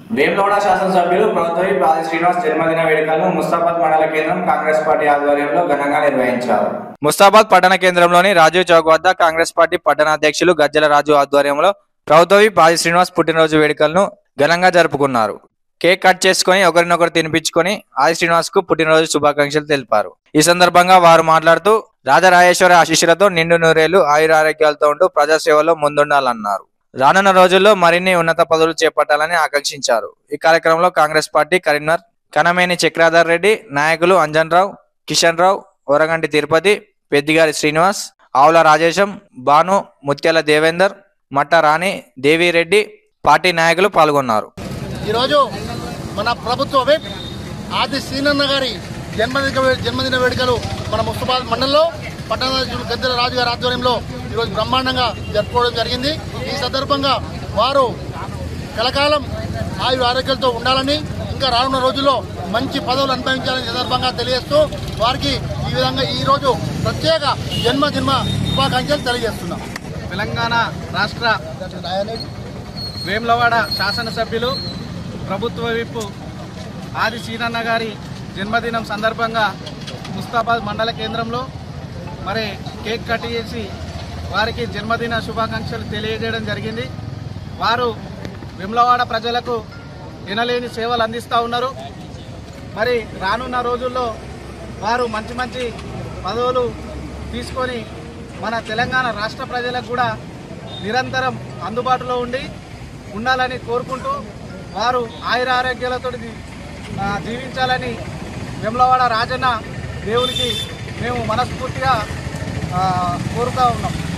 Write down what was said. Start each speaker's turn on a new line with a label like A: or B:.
A: వేములవాడ శాసనసభ్యులు ప్రభుత్వ బాలి శ్రీనివాస్ జన్మదిన వేడుకలను ముస్తాబాద్ మండల కేంద్రం కాంగ్రెస్ పార్టీ ఆధ్వర్యంలో ఘనంగా నిర్వహించారు ముస్తాబాద్ పట్టణ కేంద్రంలోని రాజీవ్ చౌక్ వద్ద కాంగ్రెస్ పార్టీ పట్టణ అధ్యక్షులు గజ్జల రాజు ఆధ్వర్యంలో ప్రభుత్వ బాలి శ్రీనివాస్ పుట్టినరోజు వేడుకలను ఘనంగా జరుపుకున్నారు కేక్ కట్ చేసుకుని ఒకరినొకరు తినిపించుకొని ఆది శ్రీనివాస్ కు పుట్టినరోజు శుభాకాంక్షలు తెలిపారు ఈ సందర్భంగా వారు మాట్లాడుతూ రాజరాజేశ్వరి ఆశీస్సులతో నిండు నూరేళ్లు ఆయురారోగ్యాలతో ఉంటూ ప్రజాసేవలో ముందుండాలన్నారు రానున్న రోజుల్లో మరిన్ని ఉన్నత పదవులు చేపట్టాలని ఆకాంక్షించారు ఈ కార్యక్రమంలో కాంగ్రెస్ పార్టీ కరీంనగర్ కనమేని చక్రాధర్ రెడ్డి నాయకులు అంజన్ రావు కిషన్ రావు ఓరగంటి తిరుపతి పెద్దిగారి శ్రీనివాస్ ఆవుల రాజేశం భాను ముత్యాల దేవేందర్ మట్ట రాణి దేవిరెడ్డి పార్టీ నాయకులు పాల్గొన్నారు
B: ఈరోజు మన ప్రభుత్వ విప్ ఆది శ్రీనన్న గారి జన్మదిన వే- జన్మదిన వేడుకలు మన ముస్తాబాద్ మండలంలో పట్టణాధ్యక్షులు గద్దెల రాజు గారి ఆధ్వర్యంలో ఈరోజు బ్రహ్మాండంగా జరుపుకోవడం జరిగింది ఈ సందర్భంగా వారు కలకాలం ఆయు ఆరోగ్యాలతో ఉండాలని ఇంకా రానున్న రోజుల్లో మంచి పదవులు అనుభవించాలని సందర్భంగా తెలియజేస్తూ వారికి ఈ విధంగా ఈ రోజు ప్రత్యేక జన్మదిన శుభాకాంక్షలు తెలియజేస్తున్నాం
C: తెలంగాణ రాష్ట్ర వేములవాడ శాసనసభ్యులు ప్రభుత్వ విప్పు ఆది సీనన్న గారి జన్మదినం సందర్భంగా ముస్తాబాద్ మండల కేంద్రంలో మరి కేక్ కట్ చేసి వారికి జన్మదిన శుభాకాంక్షలు తెలియజేయడం జరిగింది వారు వేములవాడ ప్రజలకు వినలేని సేవలు అందిస్తూ ఉన్నారు మరి రానున్న రోజుల్లో వారు మంచి మంచి పదవులు తీసుకొని మన తెలంగాణ రాష్ట్ర ప్రజలకు కూడా నిరంతరం అందుబాటులో ఉండి ఉండాలని కోరుకుంటూ వారు ఆయుర ఆరోగ్యాలతో జీవించాలని వెమ్లవాడ రాజన్న దేవునికి మేము మనస్ఫూర్తిగా ఆ, కోరుతా ఉన్నాం